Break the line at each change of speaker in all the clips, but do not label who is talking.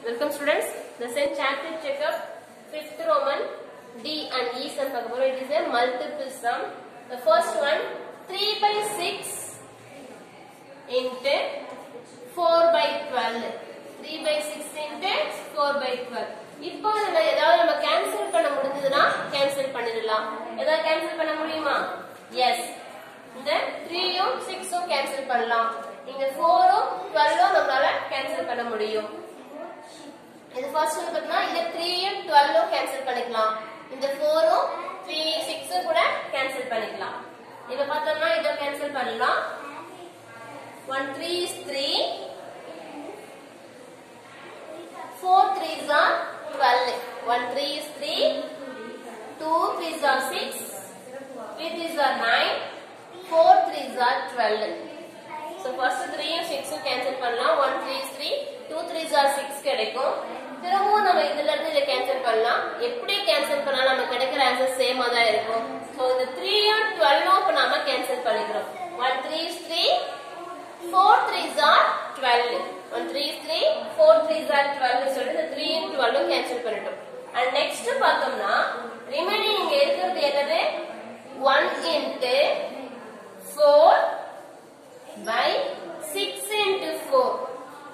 Welcome students. The same chapter checkup, fifth Roman, D and E sum பார்க்க போறோம். It is a multiple sum. The first one, 3 by 6 into 4 by 12. 3 by 6 into 4 by 12. இப்போ இதுல ஏதாவது நம்ம cancel பண்ண முடிஞ்சதுன்னா cancel பண்ணிடலாம் ஏதாவது கேன்சல் பண்ண முடியுமா எஸ் இந்த 3யும் 6ம் கேன்சல் பண்ணலாம் இங்க 4ம் 12ம் நம்மளால கேன்சல் பண்ண முடியும் இது ஃபர்ஸ்ட் வந்து பார்த்தீங்கன்னா இந்த 3யும் 12ம் கேன்சல் பண்ணிக்கலாம் இந்த 4ம் 3 6ம் கூட கேன்சல் பண்ணிக்கலாம் இப்ப பார்த்தோம்னா இத கேன்சல் பண்ணலாம் 1 3 is 3 4 3s are 12 1 3 is 3 2 3s are 6 3 3s are 9 4 3s are 12 so first 3 யும் 6 ம் கேன்சல் பண்ணலாம் 1 3 is 3 2 3s are 6 கிடைக்கும் திரும்பவும் நம்ம இதுல இருந்து இதை கேன்சல் பண்ணலாம் எப்படி கேன்சல் பண்ணாலும் நமக்கு கிடைக்கிற ஆன்சர் சேமா தான் இருக்கும் சோ இந்த 3 யும் 12 ம் இப்ப நாம கேன்சல் பண்ணிக்கிறோம் 1 3 is 3 4 3s are 12 1 3 is 3 4 3s are 12 சொல்லிட்டு இந்த 3 யும் 12 ம் கேன்சல் பண்ணிட்டோம் அண்ட் நெக்ஸ்ட் பார்த்தோம்னா ரிமைனிங் இங்க இருக்கிறது என்னது 1 into 4 by 6 into 4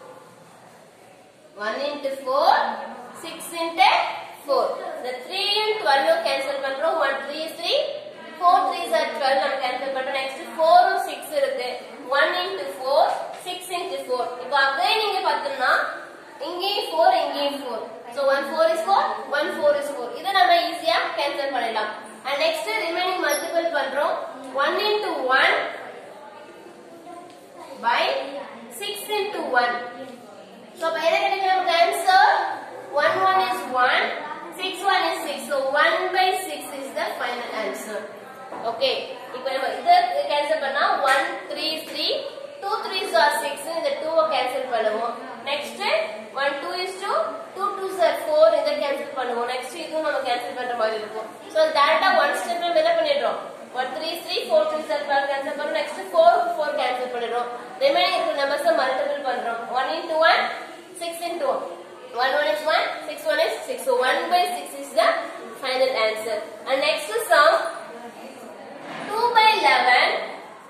1 into 4 6 into 4 the 3 and 12 ம் cancel பண்றோம் 1 3 is 3 4 3s are 12 நம்ம cancel பண்றோம் next 4 ம் 6 இருக்கு 1 into 4 6 into 4 இப்போ again நீங்க பார்த்தோம்னா இங்கேயும் 4 இங்கேயும் 4 so 1 4 is 4 1 4 is 4 இதை நம்ம ஈஸியா கேன்சல் பண்ணிடலாம் and next remaining multiple பண்றோம் 1 into 1 by 6 into 1 so by the கிடைக்கும் நமக்கு answer 1 1 is 1 6 1 is 6 so 1 by 6 is the final answer okay இப்போ நம்ம இத கேன்சல் பண்ணா 1 3 is 3 2 3s are 6 இந்த 2 ஐ கேன்சல் பண்ணுவோம் நெக்ஸ்ட் 1 2 is 2 2 2s are 4 இத கேன்சல் பண்ணுவோம் நெக்ஸ்ட் இதுவும் நம்ம கேன்சல் பண்ற மாதிரி இருக்கும் சோ டைரக்டா ஒன் ஸ்டெப்ல நம்ம என்ன பண்ணிடுறோம் 1 3 is 3 4 3s are 12 கேன்சல் பண்றோம் நெக்ஸ்ட் 4 4 கேன்சல் பண்ணிடுறோம் ரிமைனிங் இருக்கிற நம்பர்ஸ் மல்டிபிள் பண்றோம் 1 into 1 6 into 1 1 1 is 1 6 1 is 6 so 1 by 6 is the final answer and next sum 2 by 11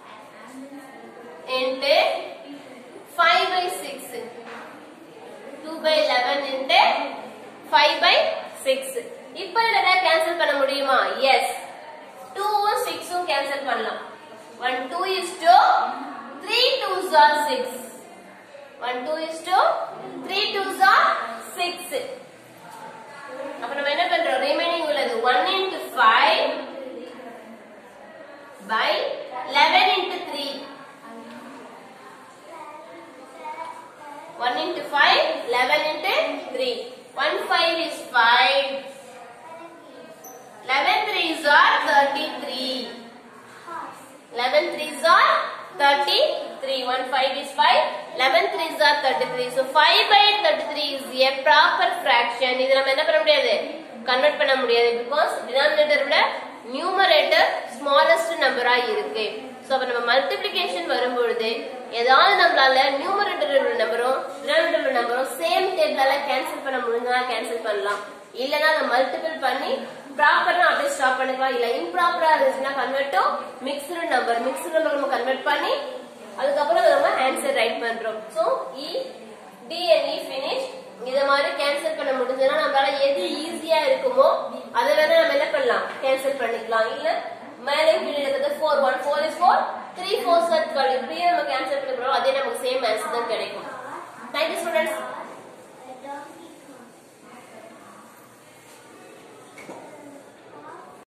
into 5 by 6 2 by 11 into 5 by 6 இப்போ இத கேன்சல் பண்ண முடியுமா எஸ் 2 உம் 6 உம் கேன்சல் பண்ணலாம் 1 2 is 2 3 2s are 6 1 2 is 2 3 2s are 6 அப்ப நம்ம என்ன பண்றோம் ரிமைனிங் உள்ளது 1 into 5 by 11 into 3 1 into 5 11 into 3 1 5 is 5 11 3s are 33 11 3s are 33 1 5 is 5 11 3s are 33 so 5 by 33 is a proper fraction இது நம்ம என்ன பண்ண முடியாது கன்வெர்ட் பண்ண முடியாது because denominator விட numerator smallest number ஆ இருக்கு சோ அப்ப நம்ம மல்டிப்ளிகேஷன் வரும்பொழுது ஏதாவது நம்மளால நியூமரேட்டர் உள்ள நம்பரும் டினாமினேட்டர் உள்ள நம்பரும் சேம் டேபிளால கேன்சல் பண்ண முடிஞ்சா கேன்சல் பண்ணலாம் இல்லனா அதை மல்டிபிள் பண்ணி ப்ராப்பரா அப்படியே ஸ்டாப் பண்ணிக்கலாம் இல்ல இம்ப்ராப்பரா இருந்துச்சுன்னா convert to mixed number mixed number நம்ம கன்வெர்ட் பண்ணி அதுக்கப்புறம் நம்ம ஆன்சர் ரைட் பண்றோம் so E D and E finish இத மாதிரி கேன்சல் பண்ண முடிஞ்சதுன்னா நம்மளால எது ஈஸியா இருக்குமோ அதை வேணா நம்ம என்ன பண்ணலாம் கேன்சல் பண்ணிக்கலாம் இல்ல மேலே கீழே இருக்கிறது four one four is four three four sir twelve இப்படியே நம்ம கேன்சல் பண்ணி போறோம் அதே நமக்கு சேம் ஆன்சர் தான் கிடைக்கும் தேங்க்யூ ஸ்டூடெண்ட்ஸ்